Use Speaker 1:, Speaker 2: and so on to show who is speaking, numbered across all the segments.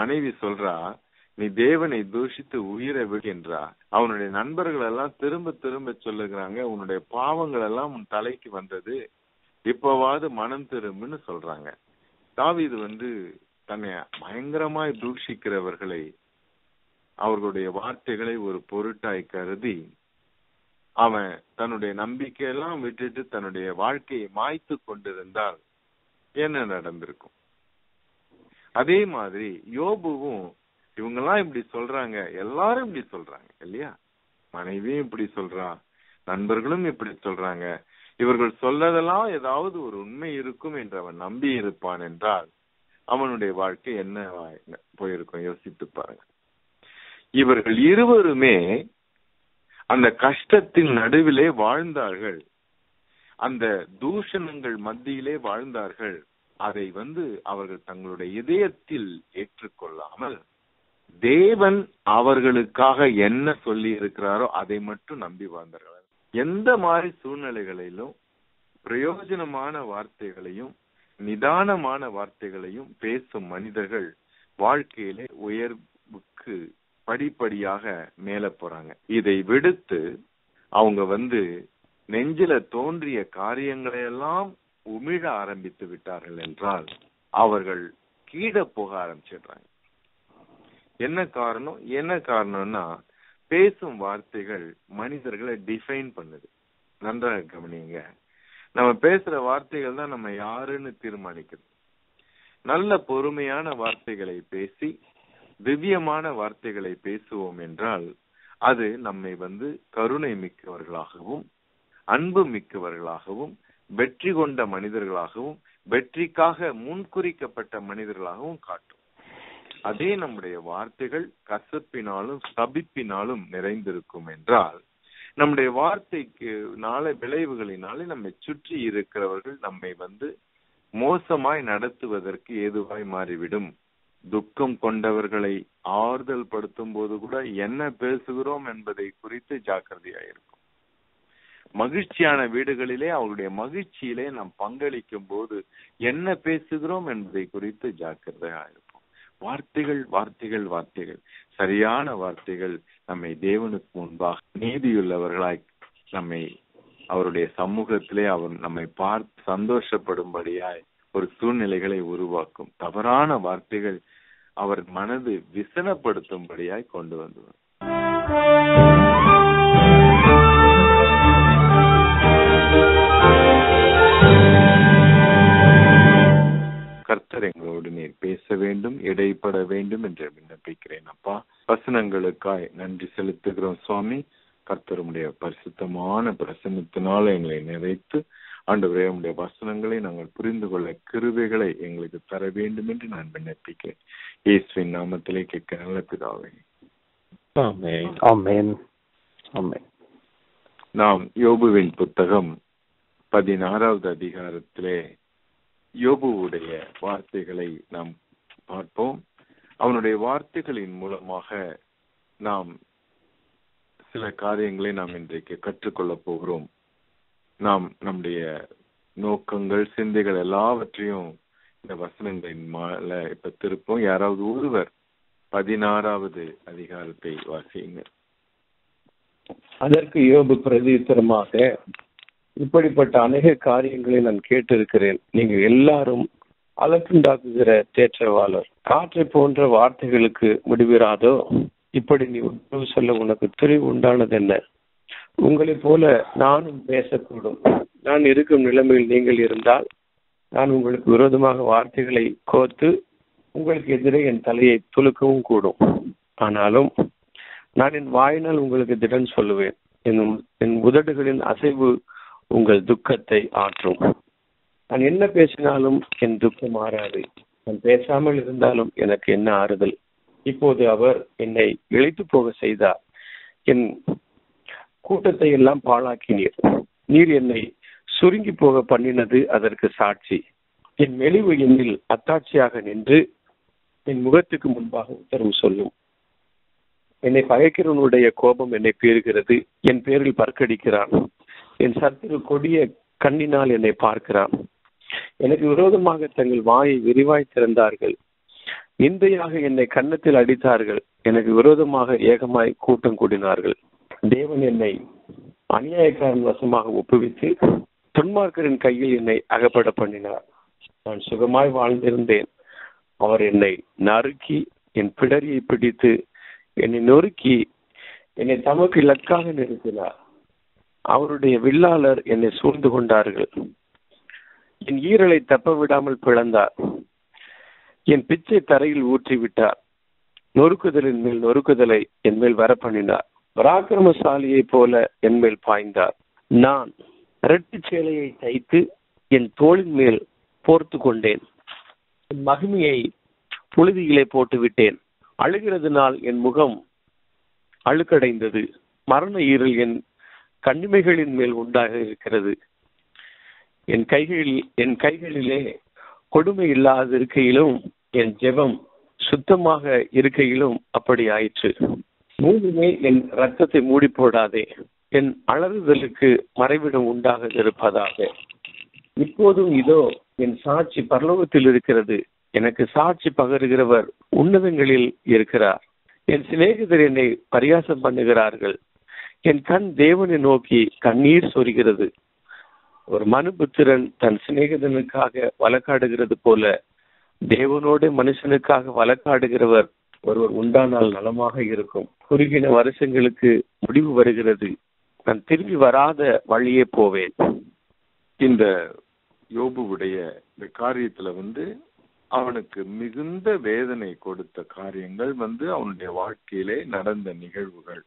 Speaker 1: மனைவி சொல்றா நீ தேவனை தூஷித்து உயிரை விடுகின்றா அவனுடைய நண்பர்கள் எல்லாம் திரும்ப திரும்ப சொல்லுகிறாங்க உன்னுடைய பாவங்கள் எல்லாம் உன் தலைக்கு வந்தது இப்பவாவது மனம் திரும்புன்னு சொல்றாங்க தாவீது வந்து தன்னை பயங்கரமாய் தூஷிக்கிறவர்களை அவர்களுடைய வார்த்தைகளை ஒரு பொருட்டாய் கருதி அவன் தன்னுடைய நம்பிக்கையெல்லாம் விட்டுட்டு தன்னுடைய வாழ்க்கையை மாய்த்து கொண்டிருந்தால் என்ன நடந்திருக்கும் அதே மாதிரி யோபுவும் இவங்கெல்லாம் இப்படி சொல்றாங்க எல்லாரும் இப்படி சொல்றாங்க இல்லையா மனைவியும் இப்படி சொல்றா நண்பர்களும் இப்படி சொல்றாங்க இவர்கள் சொல்லதெல்லாம் ஏதாவது ஒரு உண்மை இருக்கும் என்று அவன் நம்பி இருப்பான் என்றால் அவனுடைய வாழ்க்கை என்ன போயிருக்கும் யோசித்து பாருங்க இவர்கள் இருவருமே அந்த கஷ்டத்தின் நடுவிலே வாழ்ந்தார்கள் அந்த தூஷணங்கள் மத்தியிலே வாழ்ந்தார்கள் அதை வந்து அவர்கள் தங்களுடைய இதயத்தில் ஏற்றுக்கொள்ளாமல் தேவன் அவர்களுக்காக என்ன சொல்லி இருக்கிறாரோ அதை மட்டும் நம்பி வாழ்ந்தார்கள் எந்த மாதிரி சூழ்நிலைகளிலும் பிரயோஜனமான வார்த்தைகளையும் நிதானமான வார்த்தைகளையும் பேசும் மனிதர்கள் வாழ்க்கையிலே உயர்வுக்கு படிப்படியாக மேல போறாங்க இதை விடுத்து அவங்க வந்து நெஞ்சில தோன்றிய காரியங்களை எல்லாம் உமிழ ஆரம்பித்து விட்டார்கள் என்றால் அவர்கள் கீழே போக ஆரம்பிச்சிடுறாங்க என்ன காரணம் என்ன காரணம்னா பேசும் வார்த்தைகள் மனிதர்களை டிஃபைன் பண்ணுது நன்றாக கவனிங்க நம்ம பேசுற வார்த்தைகள் தான் நம்ம யாருன்னு தீர்மானிக்குது நல்ல பொறுமையான வார்த்தைகளை பேசி திவ்யமான வார்த்தைகளை பேசுவோம் என்றால் அது நம்மை வந்து கருணை மிக்கவர்களாகவும் அன்பு மிக்கவர்களாகவும் வெற்றி கொண்ட மனிதர்களாகவும் வெற்றிக்காக முன்குறிக்கப்பட்ட மனிதர்களாகவும் காட்டும் அதே நம்முடைய வார்த்தைகள் கசப்பினாலும் சபிப்பினாலும் நிறைந்திருக்கும் என்றால் நம்முடைய வார்த்தைக்கு நாள விளைவுகளினாலே நம்மை சுற்றி இருக்கிறவர்கள் நம்மை வந்து மோசமாய் நடத்துவதற்கு ஏதுவாய் மாறிவிடும் துக்கம் கொண்டவர்களை ஆறுதல் படுத்தும் போது கூட என்ன பேசுகிறோம் என்பதை குறித்து ஜாக்கிரதையாயிருக்கும் மகிழ்ச்சியான வீடுகளிலே அவருடைய மகிழ்ச்சியிலே நாம் பங்களிக்கும் போது என்ன பேசுகிறோம் என்பதை குறித்து ஜாக்கிரதையாயிருப்போம் வார்த்தைகள் வார்த்தைகள் வார்த்தைகள் சரியான வார்த்தைகள் நம்மை தேவனுக்கு முன்பாக நீதியுள்ளவர்களாய் நம்மை அவருடைய சமூகத்திலே அவர் நம்மை பார்த்து சந்தோஷப்படும்படியாய் ஒரு சூழ்நிலைகளை உருவாக்கும் தவறான வார்த்தைகள் அவர் மனது விசனப்படுத்தும்படியாய் கொண்டு வந்துவிடும் கர்த்தர் எங்களோடு நீர் பேச வேண்டும் இடைப்பட வேண்டும் என்று விண்ணப்பிக்கிறேன் அப்பா வசனங்களுக்காய் நன்றி செலுத்துகிறோம் சுவாமி கர்த்தருடைய பரிசுத்தமான பிரசன்னத்தினால எங்களை நிறைத்து ஆண்டவரே உடைய வசனங்களை நாங்கள் புரிந்து கொள்ள கிருவைகளை எங்களுக்கு தர வேண்டும் என்று நான் விண்ணப்பிக்கிறேன் இயேசுவின் நாமத்திலே கேட்க நல்ல பிதாவே
Speaker 2: ஆமென் ஆமென் ஆமென்
Speaker 1: நாம் யோபுவின் புத்தகம் பதினாறாவது அதிகாரத்திலே யோபுவுடைய வார்த்தைகளை நாம் பார்ப்போம் அவனுடைய வார்த்தைகளின் மூலமாக நாம் சில காரியங்களை நாம் இன்றைக்கு கற்றுக்கொள்ளப் போகிறோம் நாம் நம்முடைய நோக்கங்கள் சிந்தைகள் எல்லாவற்றையும் இந்த வசனங்களின் மேல இப்ப திருப்போம் யாராவது ஒருவர் பதினாறாவது அதிகாரத்தை வாசியுங்க
Speaker 2: அதற்கு யோபு பிரதியுத்தரமாக இப்படிப்பட்ட அநேக காரியங்களை நான் கேட்டிருக்கிறேன் நீங்க எல்லாரும் அலக்குண்டாக்குகிற தேற்றவாளர் காற்றை போன்ற வார்த்தைகளுக்கு முடிவிராதோ இப்படி நீ உணவு சொல்ல உனக்கு துணிவு உண்டானது என்ன உங்களைப் போல நானும் பேசக்கூடும் நான் இருக்கும் நிலைமையில் நீங்கள் இருந்தால் நான் உங்களுக்கு விரோதமாக வார்த்தைகளை கோர்த்து உங்களுக்கு எதிரே என் தலையை துலுக்கவும் கூடும் ஆனாலும் நான் என் வாயினால் உங்களுக்கு திடன் சொல்லுவேன் என் என் உதடுகளின் அசைவு உங்கள் துக்கத்தை ஆற்றும் நான் என்ன பேசினாலும் என் துக்கம் மாறாது நான் பேசாமல் இருந்தாலும் எனக்கு என்ன ஆறுதல் இப்போது அவர் என்னை இழைத்து போக செய்தார் என் கூட்டத்தை எல்லாம் பாழாக்கினீர் நீர் என்னை சுருங்கி போக பண்ணினது அதற்கு சாட்சி என் மெலிவு எண்ணில் அத்தாட்சியாக நின்று என் முகத்துக்கு முன்பாக உத்தரவு சொல்லும் என்னை பகைக்கிறவனுடைய கோபம் என்னை பீறுகிறது என் பேரில் பற்கடிக்கிறான் என் சத்துரு கொடிய கண்ணினால் என்னை பார்க்கிறான் எனக்கு விரோதமாக தங்கள் வாயை விரிவாய் திறந்தார்கள் நிந்தையாக என்னை கன்னத்தில் அடித்தார்கள் எனக்கு விரோதமாக ஏகமாய் கூட்டம் கூடினார்கள் தேவன் என்னை அநியாயக்காரன் வசமாக ஒப்புவித்து துன்மார்க்கரின் கையில் என்னை அகப்பட பண்ணினார் நான் சுகமாய் வாழ்ந்திருந்தேன் அவர் என்னை நறுக்கி என் பிடரியை பிடித்து என்னை நொறுக்கி என்னை தமக்கு இலக்காக நிறுத்தினார் அவருடைய வில்லாளர் என்னை சூழ்ந்து கொண்டார்கள் என் ஈரலை தப்ப விடாமல் பிளந்தார் என் பிச்சை தரையில் ஊற்றி விட்டார் நொறுக்குதலின் மேல் நொறுக்குதலை என் மேல் வர பண்ணினார் பராக்கிரமசாலியை போல என் மேல் பாய்ந்தார் நான் இரட்டு சேலையை தைத்து என் தோளின் மேல் போர்த்து கொண்டேன் என் மகிமையை புழுதியிலே போட்டு விட்டேன் அழுகிறதுனால் என் முகம் அழுக்கடைந்தது மரண ஈரல் என் கண்ணிமைகளின் மேல் உண்டாக இருக்கிறது என் கைகளில் என் கைகளிலே கொடுமை இல்லாத இருக்கையிலும் என் ஜெபம் சுத்தமாக இருக்கையிலும் அப்படி ஆயிற்று மூணுமே என் ரத்தத்தை மூடி போடாதே என் அலறுதலுக்கு மறைவிடம் உண்டாக இருப்பதாக இப்போதும் இதோ என் சாட்சி பரலோகத்தில் இருக்கிறது எனக்கு சாட்சி பகருகிறவர் உன்னதங்களில் இருக்கிறார் என் சிநேகிதர் என்னை பரியாசம் பண்ணுகிறார்கள் என் கண் தேவனை நோக்கி கண்ணீர் சொரிகிறது ஒரு மனுபுத்திரன் தன் சிநேகிதனுக்காக வழக்காடுகிறது போல தேவனோடு மனுஷனுக்காக வழக்காடுகிறவர் ஒருவர் உண்டானால் நலமாக இருக்கும் குறுகின வருஷங்களுக்கு முடிவு வருகிறது நான் திரும்பி வராத வழியே போவேன்
Speaker 1: இந்த யோபுவுடைய இந்த காரியத்துல வந்து அவனுக்கு மிகுந்த வேதனை கொடுத்த காரியங்கள் வந்து அவனுடைய வாழ்க்கையிலே நடந்த நிகழ்வுகள்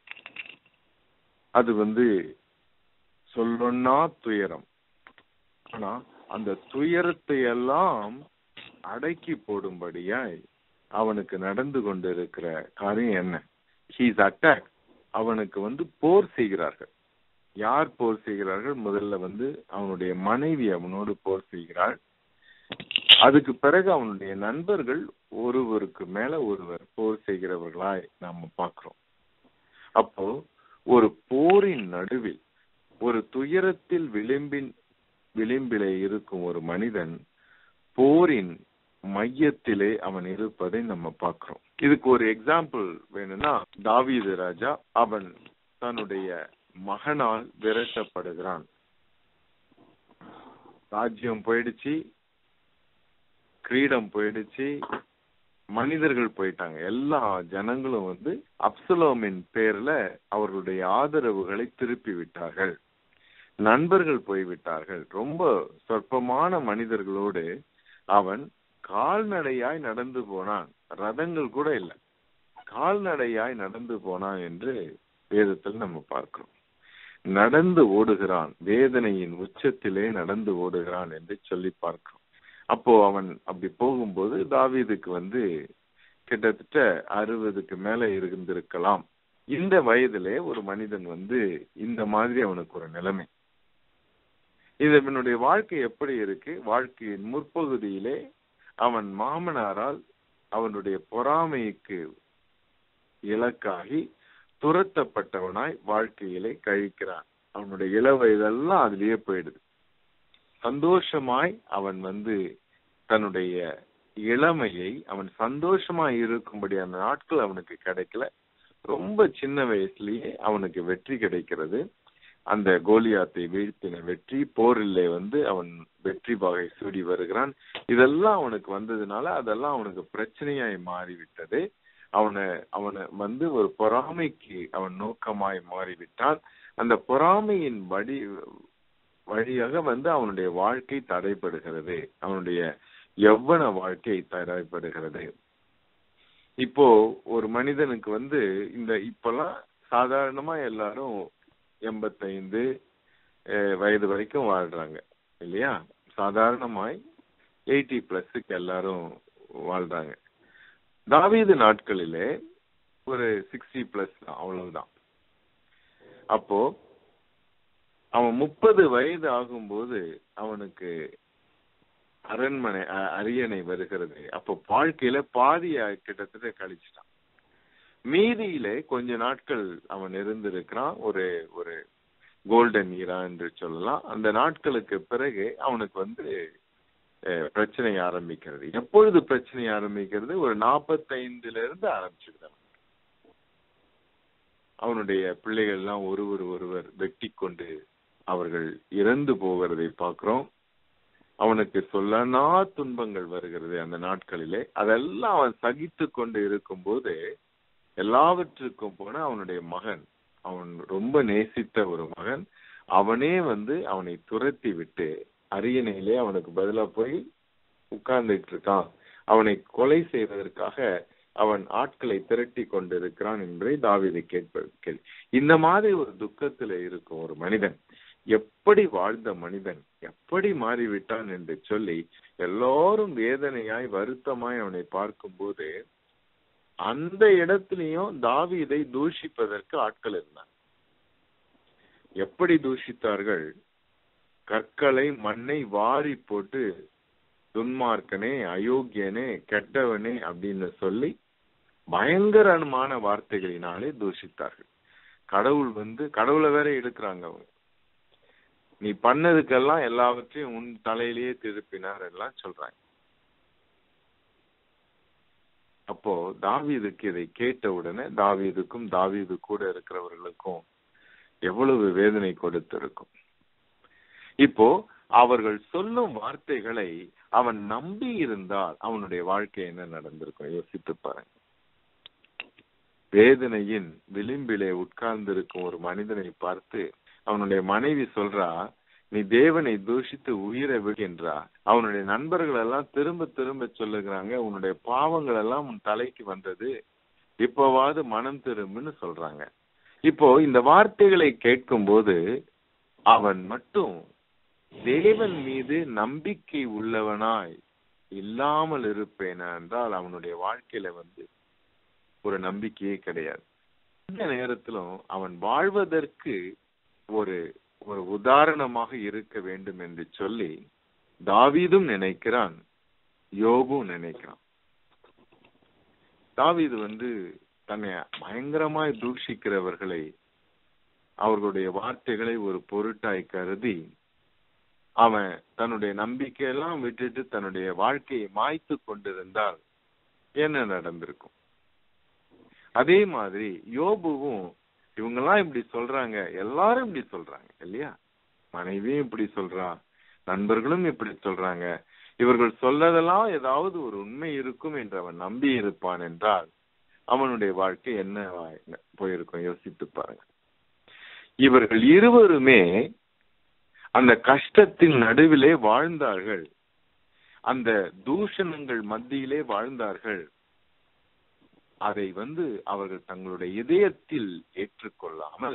Speaker 1: அது வந்து சொல்லொன்னா துயரம் ஆனா அந்த துயரத்தை எல்லாம் அடக்கி போடும்படியாய் அவனுக்கு நடந்து கொண்டிருக்கிற காரியம் என்ன ஹீஸ் அட்டாக் அவனுக்கு வந்து போர் செய்கிறார்கள் யார் போர் செய்கிறார்கள் முதல்ல வந்து அவனுடைய மனைவி அவனோடு போர் செய்கிறாள் அதுக்கு பிறகு அவனுடைய நண்பர்கள் ஒருவருக்கு மேல ஒருவர் போர் செய்கிறவர்களாய் நாம பார்க்கிறோம் அப்போ ஒரு போரின் நடுவில் ஒரு துயரத்தில் விளிம்பின் விளிம்பிலே இருக்கும் ஒரு மனிதன் போரின் மையத்திலே அவன் இருப்பதை நம்ம பார்க்கிறோம் இதுக்கு ஒரு எக்ஸாம்பிள் வேணும்னா தாவீது ராஜா அவன் தன்னுடைய மகனால் விரட்டப்படுகிறான் ராஜ்யம் போயிடுச்சு கிரீடம் போயிடுச்சு மனிதர்கள் போயிட்டாங்க எல்லா ஜனங்களும் வந்து அப்சலோமின் பேர்ல அவர்களுடைய ஆதரவுகளை திருப்பி விட்டார்கள் நண்பர்கள் போய்விட்டார்கள் ரொம்ப சொற்பமான மனிதர்களோடு அவன் கால்நடையாய் நடந்து போனான் ரதங்கள் கூட இல்லை கால்நடையாய் நடந்து போனான் என்று வேதத்தில் நம்ம பார்க்கிறோம் நடந்து ஓடுகிறான் வேதனையின் உச்சத்திலே நடந்து ஓடுகிறான் என்று சொல்லி பார்க்கிறோம் அப்போ அவன் அப்படி போகும்போது தாவீதுக்கு வந்து கிட்டத்தட்ட அறுபதுக்கு மேல இருந்திருக்கலாம் இந்த வயதிலே ஒரு மனிதன் வந்து இந்த மாதிரி அவனுக்கு ஒரு நிலைமை இது இவனுடைய வாழ்க்கை எப்படி இருக்கு வாழ்க்கையின் முற்பகுதியிலே அவன் மாமனாரால் அவனுடைய பொறாமைக்கு இலக்காகி துரத்தப்பட்டவனாய் வாழ்க்கையிலே கழிக்கிறான் அவனுடைய இள வயதெல்லாம் அதுலயே போயிடுது சந்தோஷமாய் அவன் வந்து தன்னுடைய இளமையை அவன் சந்தோஷமாய் இருக்கும்படியான நாட்கள் அவனுக்கு கிடைக்கல ரொம்ப சின்ன வயசுலயே அவனுக்கு வெற்றி கிடைக்கிறது அந்த கோலியாத்தை வீழ்த்தின வெற்றி போரிலே வந்து அவன் வெற்றி வகை சூடி வருகிறான் இதெல்லாம் அவனுக்கு வந்ததுனால அதெல்லாம் அவனுக்கு பிரச்சனையாய் மாறிவிட்டது அவனை அவனை வந்து ஒரு பொறாமைக்கு அவன் நோக்கமாய் மாறிவிட்டான் அந்த பொறாமையின் வழி வழியாக வந்து அவனுடைய வாழ்க்கை தடைப்படுகிறது அவனுடைய எவ்வன வாழ்க்கை தடைப்படுகிறது இப்போ ஒரு மனிதனுக்கு வந்து இந்த இப்பெல்லாம் சாதாரணமா எல்லாரும் எண்பத்தைந்து வயது வரைக்கும் வாழ்றாங்க இல்லையா சாதாரணமாய் எயிட்டி பிளஸுக்கு எல்லாரும் வாழ்றாங்க தாவீது நாட்களிலே ஒரு சிக்ஸ்டி பிளஸ் தான் அவ்வளவுதான் அப்போ அவன் முப்பது வயது ஆகும்போது அவனுக்கு அரண்மனை அரியணை வருகிறது அப்போ வாழ்க்கையில பாதிய கிட்டத்தட்ட கழிச்சிட்டான் மீதியிலே கொஞ்ச நாட்கள் அவன் இருந்திருக்கிறான் ஒரு ஒரு கோல்டன் ஈரா என்று சொல்லலாம் அந்த நாட்களுக்கு பிறகு அவனுக்கு வந்து அஹ், பிரச்சனை ஆரம்பிக்கிறது எப்பொழுது பிரச்சனை ஆரம்பிக்கிறது ஒரு நாற்பத்தைந்துல இருந்து ஆரம்பிச்சிருது அவன். அவனுடைய பிள்ளைகள் எல்லாம் ஒருவர் ஒருவர் வெட்டி கொண்டு அவர்கள் இறந்து போகிறதை பார்க்கிறோம் அவனுக்கு சொல்லனா துன்பங்கள் வருகிறது அந்த நாட்களிலே அதெல்லாம் அவன் சகித்து கொண்டு இருக்கும்போது எல்லாவற்றுக்கும் போன அவனுடைய மகன் அவன் ரொம்ப நேசித்த ஒரு மகன் அவனே வந்து அவனை துரத்தி விட்டு அரியணையிலே அவனுக்கு பதிலா போய் உட்கார்ந்துட்டு இருக்கான் அவனை கொலை செய்வதற்காக அவன் ஆட்களை திரட்டி கொண்டிருக்கிறான் என்பதை தாவீது கேட்பது கேள்வி இந்த மாதிரி ஒரு துக்கத்துல இருக்கும் ஒரு மனிதன் எப்படி வாழ்ந்த மனிதன் எப்படி மாறிவிட்டான் என்று சொல்லி எல்லாரும் வேதனையாய் வருத்தமாய் அவனை பார்க்கும்போது அந்த இடத்திலையும் தாவீதை தூஷிப்பதற்கு ஆட்கள் இருந்தாங்க எப்படி தூஷித்தார்கள் கற்களை மண்ணை வாரி போட்டு துன்மார்க்கனே அயோக்கியனே கெட்டவனே அப்படின்னு சொல்லி பயங்கரமான வார்த்தைகளினாலே தூஷித்தார்கள் கடவுள் வந்து கடவுளை வேற எடுக்கிறாங்க அவங்க நீ பண்ணதுக்கெல்லாம் எல்லாவற்றையும் உன் தலையிலேயே திருப்பினார் எல்லாம் சொல்றாங்க அப்போ தாவீதுக்கு இதை கேட்ட உடனே தாவீதுக்கும் தாவீது கூட இருக்கிறவர்களுக்கும் எவ்வளவு வேதனை கொடுத்திருக்கும் இப்போ அவர்கள் சொல்லும் வார்த்தைகளை அவன் நம்பி இருந்தால் அவனுடைய வாழ்க்கை என்ன நடந்திருக்கும் யோசித்து பாருங்க வேதனையின் விளிம்பிலே உட்கார்ந்திருக்கும் ஒரு மனிதனை பார்த்து அவனுடைய மனைவி சொல்றா நீ தேவனை தூஷித்து உயிரை விடுகின்றா அவனுடைய நண்பர்கள் எல்லாம் திரும்ப திரும்ப சொல்லுகிறாங்க உன்னுடைய பாவங்கள் எல்லாம் உன் தலைக்கு வந்தது இப்பவாவது மனம் திரும்புன்னு சொல்றாங்க இப்போ இந்த வார்த்தைகளை கேட்கும்போது அவன் மட்டும் தேவன் மீது நம்பிக்கை உள்ளவனாய் இல்லாமல் இருப்பேன் என்றால் அவனுடைய வாழ்க்கையில வந்து ஒரு நம்பிக்கையே கிடையாது இந்த நேரத்திலும் அவன் வாழ்வதற்கு ஒரு ஒரு உதாரணமாக இருக்க வேண்டும் என்று சொல்லி தாவீதும் நினைக்கிறான் யோபும் நினைக்கிறான் தாவீது வந்து தன்னை பயங்கரமாய் தூஷிக்கிறவர்களை அவர்களுடைய வார்த்தைகளை ஒரு பொருட்டாய் கருதி அவன் தன்னுடைய நம்பிக்கையெல்லாம் விட்டுட்டு தன்னுடைய வாழ்க்கையை மாய்த்து கொண்டிருந்தால் என்ன நடந்திருக்கும் அதே மாதிரி யோபுவும் இவங்கெல்லாம் இப்படி சொல்றாங்க எல்லாரும் இப்படி சொல்றாங்க இல்லையா மனைவியும் இப்படி சொல்றா நண்பர்களும் இப்படி சொல்றாங்க இவர்கள் சொல்லதெல்லாம் ஏதாவது ஒரு உண்மை இருக்கும் என்று அவன் நம்பி இருப்பான் என்றால் அவனுடைய வாழ்க்கை என்ன போயிருக்கும் யோசித்து பாருங்க இவர்கள் இருவருமே அந்த கஷ்டத்தின் நடுவிலே வாழ்ந்தார்கள் அந்த தூஷணங்கள் மத்தியிலே வாழ்ந்தார்கள் அதை வந்து அவர்கள் தங்களுடைய இதயத்தில் ஏற்றுக்கொள்ளாமல்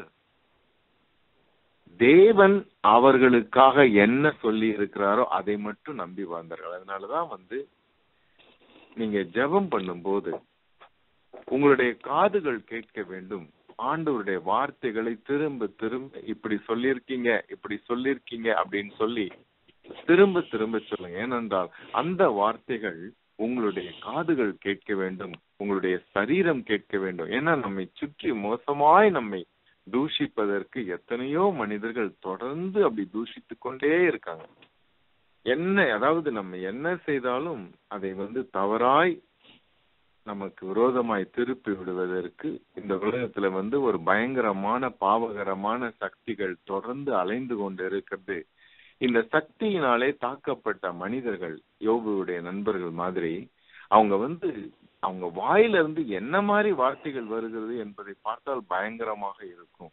Speaker 1: தேவன் அவர்களுக்காக என்ன சொல்லி இருக்கிறாரோ அதை மட்டும் நம்பி வாழ்ந்தார்கள் அதனாலதான் வந்து நீங்க ஜெபம் பண்ணும்போது உங்களுடைய காதுகள் கேட்க வேண்டும் ஆண்டவருடைய வார்த்தைகளை திரும்ப திரும்ப இப்படி சொல்லியிருக்கீங்க இப்படி சொல்லியிருக்கீங்க அப்படின்னு சொல்லி திரும்ப திரும்ப சொல்லுங்க ஏனென்றால் அந்த வார்த்தைகள் உங்களுடைய காதுகள் கேட்க வேண்டும் உங்களுடைய சரீரம் கேட்க வேண்டும் ஏன்னா நம்மை சுற்றி மோசமாய் நம்மை தூஷிப்பதற்கு எத்தனையோ மனிதர்கள் தொடர்ந்து அப்படி தூஷித்து கொண்டே இருக்காங்க என்ன அதாவது நம்ம என்ன செய்தாலும் அதை வந்து தவறாய் நமக்கு விரோதமாய் திருப்பி விடுவதற்கு இந்த உலகத்துல வந்து ஒரு பயங்கரமான பாவகரமான சக்திகள் தொடர்ந்து அலைந்து கொண்டு இருக்கிறது இந்த சக்தியினாலே தாக்கப்பட்ட மனிதர்கள் யோகுவுடைய நண்பர்கள் மாதிரி அவங்க வந்து அவங்க வாயில இருந்து என்ன மாதிரி வார்த்தைகள் வருகிறது என்பதை பார்த்தால் பயங்கரமாக இருக்கும்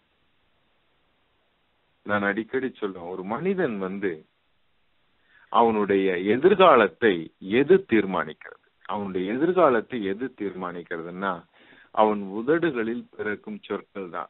Speaker 1: நான் அடிக்கடி சொல்லுவேன் ஒரு மனிதன் வந்து அவனுடைய எதிர்காலத்தை எது தீர்மானிக்கிறது அவனுடைய எதிர்காலத்தை எது தீர்மானிக்கிறதுன்னா அவன் உதடுகளில் பிறக்கும் சொற்கள் தான்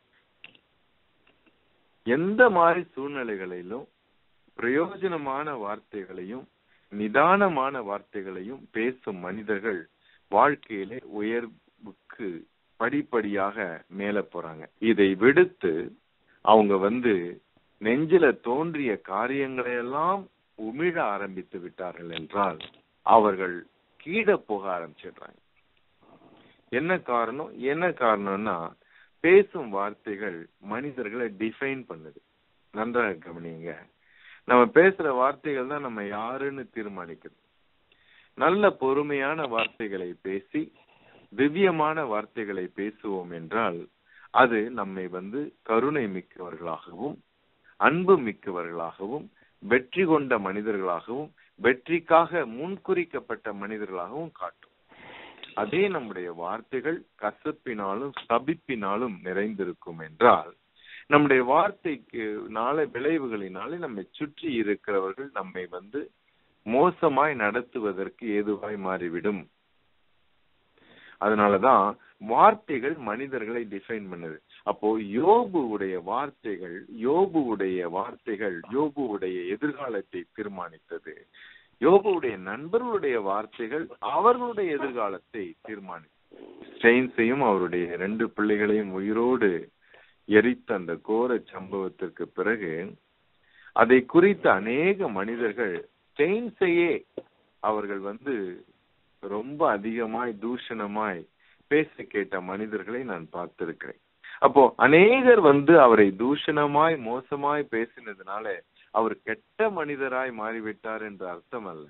Speaker 1: எந்த மாதிரி சூழ்நிலைகளிலும் பிரயோஜனமான வார்த்தைகளையும் நிதானமான வார்த்தைகளையும் பேசும் மனிதர்கள் வாழ்க்கையிலே உயர்வுக்கு படிப்படியாக மேல போறாங்க இதை விடுத்து அவங்க வந்து நெஞ்சில தோன்றிய காரியங்களை எல்லாம் உமிழ ஆரம்பித்து விட்டார்கள் என்றால் அவர்கள் கீழே போக ஆரம்பிச்சிடுறாங்க என்ன காரணம் என்ன காரணம்னா பேசும் வார்த்தைகள் மனிதர்களை டிஃபைன் பண்ணுது நன்றாக கவனிங்க நம்ம பேசுற வார்த்தைகள் தான் நம்ம யாருன்னு தீர்மானிக்குது நல்ல பொறுமையான வார்த்தைகளை பேசி திவ்யமான வார்த்தைகளை பேசுவோம் என்றால் அது நம்மை வந்து கருணை மிக்கவர்களாகவும் அன்பு மிக்கவர்களாகவும் வெற்றி கொண்ட மனிதர்களாகவும் வெற்றிக்காக முன்குறிக்கப்பட்ட மனிதர்களாகவும் காட்டும் அதே நம்முடைய வார்த்தைகள் கசப்பினாலும் சபிப்பினாலும் நிறைந்திருக்கும் என்றால் நம்முடைய வார்த்தைக்கு நாள விளைவுகளினாலே நம்மை சுற்றி இருக்கிறவர்கள் நம்மை வந்து மோசமாய் நடத்துவதற்கு ஏதுவாய் மாறிவிடும் அதனாலதான் வார்த்தைகள் மனிதர்களை டிஃபைன் பண்ணுது அப்போ யோபு உடைய வார்த்தைகள் யோபு உடைய வார்த்தைகள் யோபு உடைய எதிர்காலத்தை தீர்மானித்தது யோபுடைய நண்பர்களுடைய வார்த்தைகள் அவர்களுடைய எதிர்காலத்தை தீர்மானித்தது ஸ்டெயின்ஸையும் அவருடைய இரண்டு பிள்ளைகளையும் உயிரோடு எரித்த அந்த கோர சம்பவத்திற்கு பிறகு அதை குறித்த அநேக மனிதர்கள் ஸ்டெயின்ஸையே அவர்கள் வந்து ரொம்ப அதிகமாய் தூஷணமாய் பேச கேட்ட மனிதர்களை நான் பார்த்திருக்கிறேன் அப்போ அநேகர் வந்து அவரை தூஷணமாய் மோசமாய் பேசினதுனால அவர் கெட்ட மனிதராய் மாறிவிட்டார் என்ற அர்த்தம் அல்ல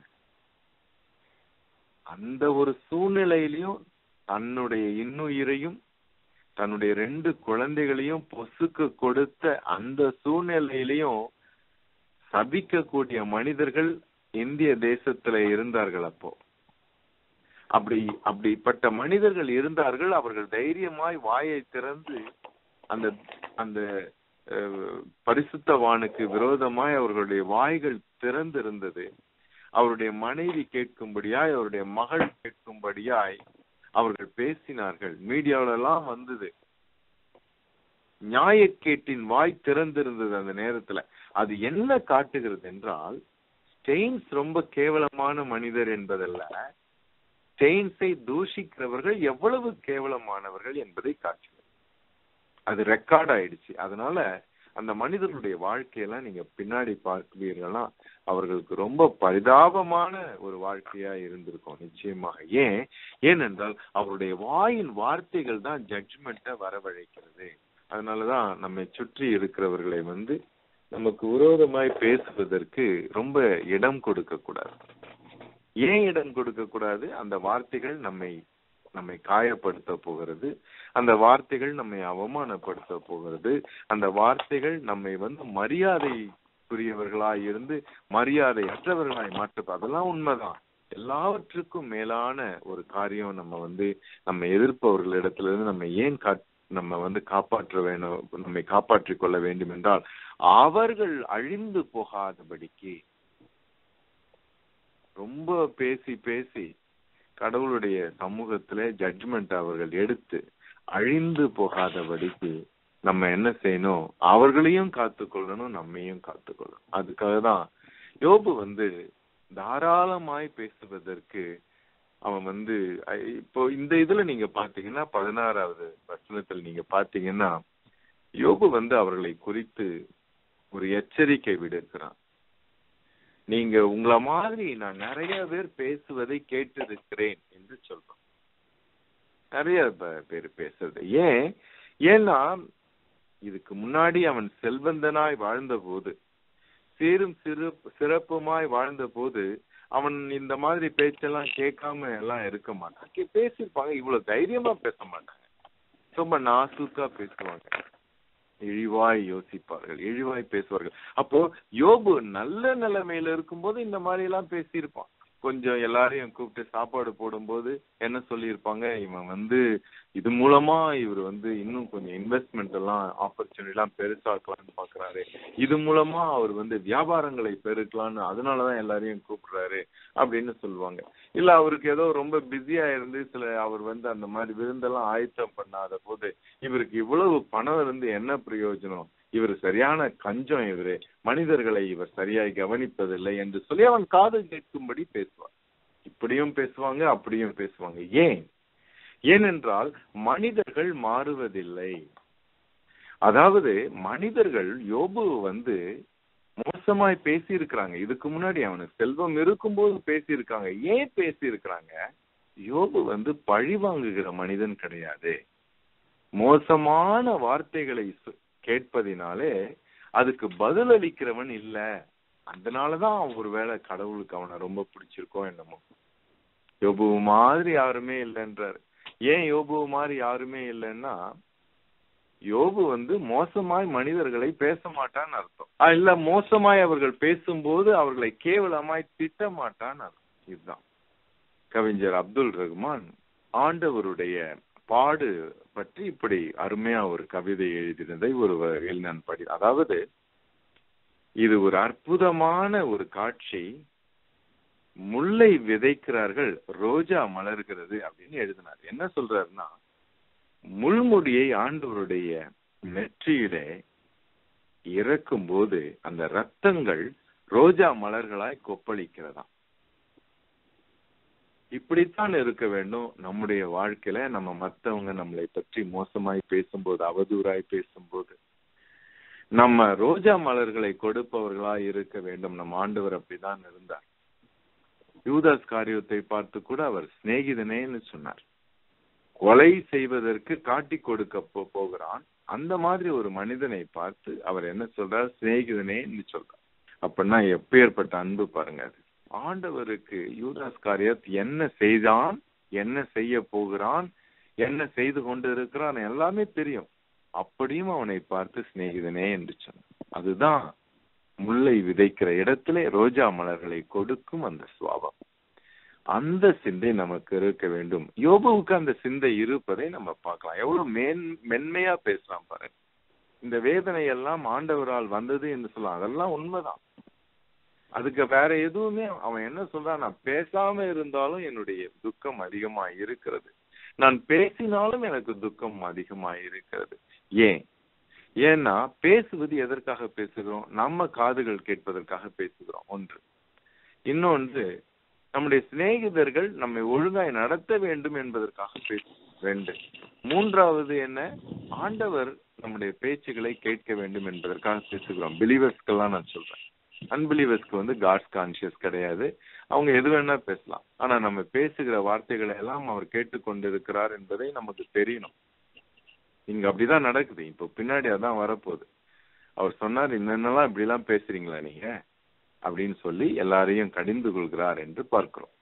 Speaker 1: அந்த ஒரு சூழ்நிலையிலையும் தன்னுடைய இன்னுயிரையும் தன்னுடைய ரெண்டு குழந்தைகளையும் பொசுக்கு கொடுத்த அந்த சூழ்நிலையிலையும் சபிக்கக்கூடிய மனிதர்கள் இந்திய தேசத்துல இருந்தார்கள் அப்போ அப்படி அப்படிப்பட்ட மனிதர்கள் இருந்தார்கள் அவர்கள் தைரியமாய் வாயை திறந்து அந்த அந்த பரிசுத்தவானுக்கு விரோதமாய் அவர்களுடைய வாய்கள் திறந்திருந்தது அவருடைய மனைவி கேட்கும்படியாய் அவருடைய மகள் கேட்கும்படியாய் அவர்கள் பேசினார்கள் மீடியாவில எல்லாம் வந்தது நியாயக்கேட்டின் வாய் திறந்திருந்தது அந்த நேரத்துல அது என்ன காட்டுகிறது என்றால் ஸ்டெயின்ஸ் ரொம்ப கேவலமான மனிதர் என்பதல்ல ஸ்டெயின்ஸை தூஷிக்கிறவர்கள் எவ்வளவு கேவலமானவர்கள் என்பதை காட்டுகிறது அது ரெக்கார்ட் ஆயிடுச்சு அதனால அந்த மனிதர்களுடைய வாழ்க்கையெல்லாம் நீங்க பின்னாடி பார்க்கிறீர்களா அவர்களுக்கு ரொம்ப பரிதாபமான ஒரு வாழ்க்கையா இருந்திருக்கும் நிச்சயமாக ஏன் ஏனென்றால் அவருடைய வாயின் வார்த்தைகள் தான் ஜட்ஜ்மெண்ட்டை வரவழைக்கிறது அதனாலதான் நம்மை சுற்றி இருக்கிறவர்களை வந்து நமக்கு விரோதமாய் பேசுவதற்கு ரொம்ப இடம் கொடுக்க கூடாது ஏன் இடம் கொடுக்க கூடாது அந்த வார்த்தைகள் நம்மை நம்மை காயப்படுத்த போகிறது அந்த வார்த்தைகள் நம்மை அவமானப்படுத்த போகிறது அந்த வார்த்தைகள் நம்மை வந்து மரியாதைக்குரியவர்களாய் இருந்து மரியாதை அற்றவர்களாய் மாற்ற அதெல்லாம் உண்மைதான் எல்லாவற்றுக்கும் மேலான ஒரு காரியம் நம்ம வந்து நம்ம எதிர்ப்பவர்களிடத்துல இருந்து நம்ம ஏன் நம்ம வந்து காப்பாற்ற வேணும் நம்மை காப்பாற்றிக் கொள்ள வேண்டும் என்றால் அவர்கள் அழிந்து போகாதபடிக்கு ரொம்ப பேசி பேசி கடவுளுடைய சமூகத்துல ஜட்ஜ்மெண்ட் அவர்கள் எடுத்து அழிந்து போகாதபடிக்கு நம்ம என்ன செய்யணும் அவர்களையும் காத்துக்கொள்ளணும் நம்மையும் காத்துக்கொள்ளணும் அதுக்காக தான் யோபு வந்து தாராளமாய் பேசுவதற்கு அவன் வந்து இப்போ இந்த இதுல நீங்க பாத்தீங்கன்னா பதினாறாவது வசனத்தில் நீங்க பாத்தீங்கன்னா யோபு வந்து அவர்களை குறித்து ஒரு எச்சரிக்கை விடுக்கிறான் நீங்க உங்கள மாதிரி நான் நிறைய பேர் பேசுவதை கேட்டிருக்கிறேன் என்று சொல்றோம் நிறைய பேர் பேசுறது ஏன் ஏன்னா இதுக்கு முன்னாடி அவன் செல்வந்தனாய் வாழ்ந்த போது சீரும் சிறு சிறப்புமாய் வாழ்ந்த போது அவன் இந்த மாதிரி பேச்செல்லாம் கேட்காம எல்லாம் இருக்க மாட்டான் பேசியிருப்பாங்க இவ்வளவு தைரியமா பேச மாட்டாங்க ரொம்ப நாசுக்கா பேசுவாங்க இழிவாய் யோசிப்பார்கள் இழிவாய் பேசுவார்கள் அப்போ யோபு நல்ல நிலைமையில இருக்கும்போது இந்த மாதிரி எல்லாம் பேசியிருப்பான் கொஞ்சம் எல்லாரையும் கூப்பிட்டு சாப்பாடு போடும்போது என்ன சொல்லியிருப்பாங்க இவன் வந்து இது மூலமா இவர் வந்து இன்னும் கொஞ்சம் இன்வெஸ்ட்மெண்ட் எல்லாம் ஆப்பர்ச்சுனிட்டி எல்லாம் பெருசாக்கலாம்னு பாக்குறாரு இது மூலமா அவர் வந்து வியாபாரங்களை பெருக்கலாம்னு அதனாலதான் எல்லாரையும் கூப்பிடுறாரு அப்படின்னு சொல்லுவாங்க இல்ல அவருக்கு ஏதோ ரொம்ப பிஸியா இருந்து சில அவர் வந்து அந்த மாதிரி விருந்தெல்லாம் ஆயத்தம் பண்ணாத போது இவருக்கு இவ்வளவு பணம் இருந்து என்ன பிரயோஜனம் இவர் சரியான கஞ்சம் இவரு மனிதர்களை இவர் சரியாய் கவனிப்பதில்லை என்று சொல்லி அவன் காது கேட்கும்படி பேசுவான் இப்படியும் பேசுவாங்க அப்படியும் பேசுவாங்க ஏன் ஏனென்றால் மனிதர்கள் மாறுவதில்லை அதாவது மனிதர்கள் யோபு வந்து மோசமாய் பேசி இருக்கிறாங்க இதுக்கு முன்னாடி அவனுக்கு செல்வம் இருக்கும்போது பேசி இருக்காங்க ஏன் பேசி இருக்கிறாங்க யோபு வந்து பழி வாங்குகிற மனிதன் கிடையாது மோசமான வார்த்தைகளை கேட்பதினாலே அதுக்கு பதில் அளிக்கிறவன் இல்ல அதனாலதான் ஒருவேளை கடவுளுக்கு அவனை ரொம்ப பிடிச்சிருக்கோ என்னமோ யோபு மாதிரி யாருமே இல்லைன்றாரு ஏன் யோபு மாதிரி யாருமே இல்லைன்னா யோபு வந்து மோசமாய் மனிதர்களை பேச மாட்டான்னு அர்த்தம் ஆஹ் இல்ல மோசமாய் அவர்கள் பேசும்போது அவர்களை கேவலமாய் திட்ட மாட்டான்னு அர்த்தம் இதுதான் கவிஞர் அப்துல் ரஹ்மான் ஆண்டவருடைய பாடு பற்றி இப்படி அருமையா ஒரு கவிதை எழுதியிருந்ததை ஒரு வகையில் நான் படி அதாவது இது ஒரு அற்புதமான ஒரு காட்சி முல்லை விதைக்கிறார்கள் ரோஜா மலர்கிறது அப்படின்னு எழுதினார் என்ன சொல்றாருன்னா முள்முடியை ஆண்டவருடைய நெற்றியிலே இறக்கும் போது அந்த ரத்தங்கள் ரோஜா மலர்களாய் கொப்பளிக்கிறதாம் இப்படித்தான் இருக்க வேண்டும் நம்முடைய வாழ்க்கையில நம்ம மத்தவங்க நம்மளை பற்றி மோசமாய் பேசும்போது அவதூறாய் பேசும்போது நம்ம ரோஜா மலர்களை கொடுப்பவர்களாய் இருக்க வேண்டும் நம்ம ஆண்டவர் அப்படிதான் இருந்தார் யூதாஸ் காரியத்தை பார்த்து கூட அவர் சிநேகிதனேன்னு சொன்னார் கொலை செய்வதற்கு காட்டி கொடுக்க போ- போகிறான் அந்த மாதிரி ஒரு மனிதனை பார்த்து அவர் என்ன சொல்றார் சிநேகிதனேன்னு சொல்றார் அப்படின்னா எப்பேற்பட்ட அன்பு பாருங்க அது ஆண்டவருக்கு யூதாஸ் காரியத் என்ன செய்தான் என்ன செய்ய போகிறான் என்ன செய்து கொண்டு இருக்கிறான் எல்லாமே தெரியும் அப்படியும் அவனை பார்த்து சிநேகிதனே என்று சொன்னான் அதுதான் முல்லை விதைக்கிற இடத்திலே ரோஜா மலர்களை கொடுக்கும் அந்த சுவாபம் அந்த சிந்தை நமக்கு இருக்க வேண்டும் யோபுவுக்கு அந்த சிந்தை இருப்பதை நம்ம பார்க்கலாம் எவ்வளவு மேன் மென்மையா பேசலாம் பாருங்க இந்த வேதனை எல்லாம் ஆண்டவரால் வந்தது என்று சொல்லலாம் அதெல்லாம் உண்மைதான் அதுக்கு வேற எதுவுமே அவன் என்ன சொல்றான் நான் பேசாம இருந்தாலும் என்னுடைய துக்கம் அதிகமா இருக்கிறது நான் பேசினாலும் எனக்கு துக்கம் அதிகமா இருக்கிறது ஏன் ஏன்னா பேசுவது எதற்காக பேசுகிறோம் நம்ம காதுகள் கேட்பதற்காக பேசுகிறோம் ஒன்று இன்னொன்று நம்முடைய சிநேகிதர்கள் நம்மை ஒழுங்காய் நடத்த வேண்டும் என்பதற்காக பேசுகிறோம் ரெண்டு மூன்றாவது என்ன ஆண்டவர் நம்முடைய பேச்சுகளை கேட்க வேண்டும் என்பதற்காக பேசுகிறோம் பிலீவர்ஸ்க்கெல்லாம் நான் சொல்றேன் அன்பிலீவர்ஸ்க்கு வந்து காட்ஸ் கான்சியஸ் கிடையாது அவங்க எது வேணா பேசலாம் ஆனா நம்ம பேசுகிற வார்த்தைகளை எல்லாம் அவர் கேட்டுக்கொண்டிருக்கிறார் என்பதை நமக்கு தெரியணும் இங்க அப்படிதான் நடக்குது இப்போ பின்னாடி அதான் வரப்போகுது அவர் சொன்னார் என்னென்னலாம் இப்படி எல்லாம் பேசுறீங்களா நீங்க அப்படின்னு சொல்லி எல்லாரையும் கடிந்து கொள்கிறார் என்று பார்க்கிறோம்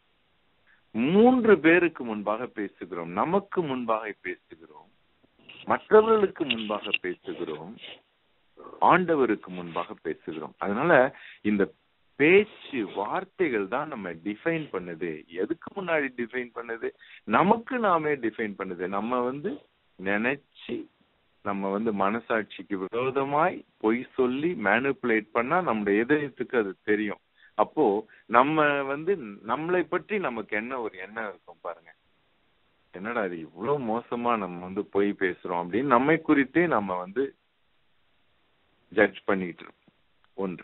Speaker 1: மூன்று பேருக்கு முன்பாக பேசுகிறோம் நமக்கு முன்பாக பேசுகிறோம் மற்றவர்களுக்கு முன்பாக பேசுகிறோம் ஆண்டவருக்கு முன்பாக பேசுகிறோம் அதனால இந்த பேச்சு வார்த்தைகள் தான் நம்ம டிஃபைன் பண்ணுது எதுக்கு முன்னாடி டிஃபைன் பண்ணுது நமக்கு நாமே டிஃபைன் பண்ணுது நம்ம வந்து நினைச்சு நம்ம வந்து மனசாட்சிக்கு விரோதமாய் பொய் சொல்லி மேனிப்புலேட் பண்ணா நம்முடைய இதயத்துக்கு அது தெரியும் அப்போ நம்ம வந்து நம்மளை பற்றி நமக்கு என்ன ஒரு எண்ணம் இருக்கும் பாருங்க என்னடா இது இவ்வளவு மோசமா நம்ம வந்து பொய் பேசுறோம் அப்படின்னு நம்மை குறித்தே நம்ம வந்து ஜட்ஜ் பண்ணிட்டு இருக்கோம் ஒன்று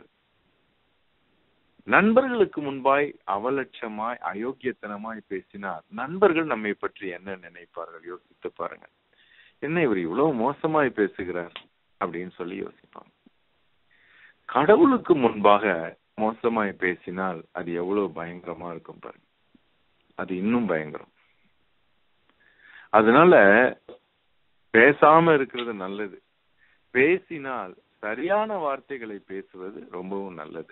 Speaker 1: நண்பர்களுக்கு முன்பாய் அவலட்சமாய் அயோக்கியத்தனமாய் பேசினார் நண்பர்கள் நம்மை பற்றி என்ன நினைப்பார்கள் யோசித்து பாருங்க என்ன இவர் இவ்வளவு மோசமாய் பேசுகிறார் அப்படின்னு சொல்லி யோசிப்பாங்க கடவுளுக்கு முன்பாக மோசமாய் பேசினால் அது எவ்வளவு பயங்கரமா இருக்கும் பாருங்க அது இன்னும் பயங்கரம் அதனால பேசாம இருக்கிறது நல்லது பேசினால் சரியான வார்த்தைகளை பேசுவது ரொம்பவும் நல்லது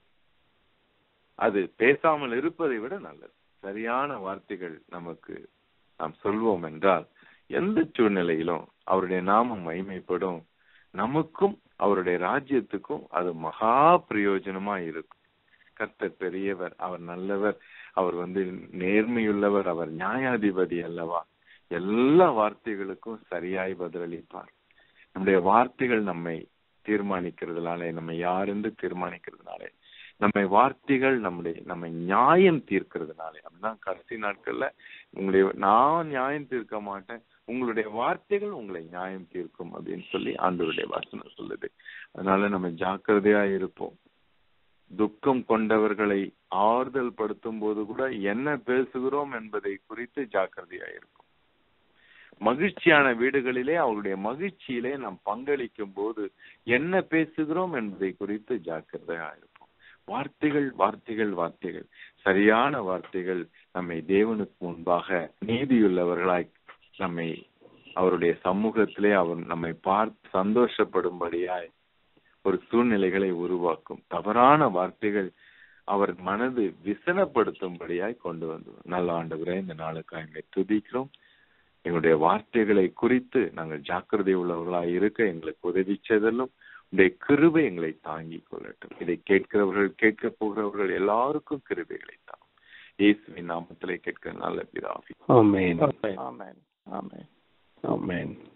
Speaker 1: அது பேசாமல் இருப்பதை விட நல்லது சரியான வார்த்தைகள் நமக்கு நாம் சொல்வோம் என்றால் எந்த சூழ்நிலையிலும் அவருடைய நாமம் மகிமைப்படும் நமக்கும் அவருடைய ராஜ்யத்துக்கும் அது மகா பிரயோஜனமா இருக்கும் கர்த்தர் பெரியவர் அவர் நல்லவர் அவர் வந்து நேர்மையுள்ளவர் அவர் நியாயாதிபதி அல்லவா எல்லா வார்த்தைகளுக்கும் சரியாய் பதிலளிப்பார் நம்முடைய வார்த்தைகள் நம்மை தீர்மானிக்கிறதுனாலே நம்ம யார் என்று தீர்மானிக்கிறதுனாலே நம்மை வார்த்தைகள் நம்முடைய நம்ம நியாயம் தீர்க்கிறதுனாலே அப்படின்னா கடைசி நாட்கள்ல உங்களுடைய நான் நியாயம் தீர்க்க மாட்டேன் உங்களுடைய வார்த்தைகள் உங்களை நியாயம் தீர்க்கும் அப்படின்னு சொல்லி ஆண்டவருடைய வாசனம் சொல்லுது அதனால நம்ம ஜாக்கிரதையா இருப்போம் துக்கம் கொண்டவர்களை ஆறுதல் படுத்தும் போது கூட என்ன பேசுகிறோம் என்பதை குறித்து ஜாக்கிரதையா இருப்போம் மகிழ்ச்சியான வீடுகளிலே அவருடைய மகிழ்ச்சியிலே நாம் பங்களிக்கும் போது என்ன பேசுகிறோம் என்பதை குறித்து ஜாக்கிரதையா இருப்போம் வார்த்தைகள் வார்த்தைகள் வார்த்தைகள் சரியான வார்த்தைகள் நம்மை தேவனுக்கு முன்பாக நீதியுள்ளவர்களாய் நம்மை அவருடைய சமூகத்திலே அவர் நம்மை பார்த்து சந்தோஷப்படும்படியாய் ஒரு சூழ்நிலைகளை உருவாக்கும் தவறான வார்த்தைகள் அவர் மனது விசனப்படுத்தும்படியாய் கொண்டு வந்து நல்ல ஆண்டவரே இந்த நாளுக்காக எங்களை துதிக்கிறோம் எங்களுடைய வார்த்தைகளை குறித்து நாங்கள் ஜாக்கிரதை உள்ளவர்களாய் இருக்க எங்களுக்கு உதவி செய்தலும் உடைய கிருபை எங்களை தாங்கிக் கொள்ளட்டும் இதை கேட்கிறவர்கள் கேட்க போகிறவர்கள் எல்லாருக்கும் கிருபைகளை தாங்க இயேசுவின் நாமத்திலே கேட்கிற நல்ல பிதாவி
Speaker 2: ஆமென்
Speaker 3: ஆமென் ஆமென்
Speaker 2: ஆமென்